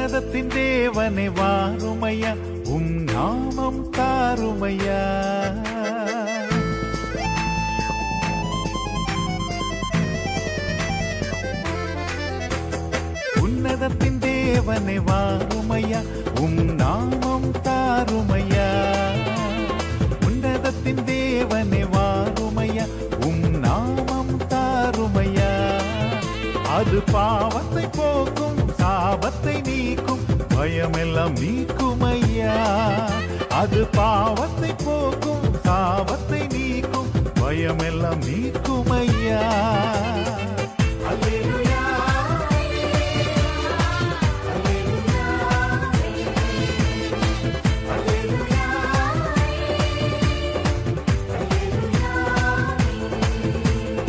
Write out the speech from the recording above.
உன்னதத்தின் தேவனை வாருமையா உம் நாமம் தாருமையா உன்னதத்தின் தேவனை வாருமையா உம் நாமம் தாருமையா உன்னதத்தின் தேவனை வாருமையா உம் நாமம் தாருமையா அது பாவத்தை போக்கும் சாபத்தை நீக்கும் பயமெல்லாம் நீக்குமையா அது பாவத்தை போக்கும் சாபத்தை நீக்கும் பயமெல்லாம் நீக்குமையா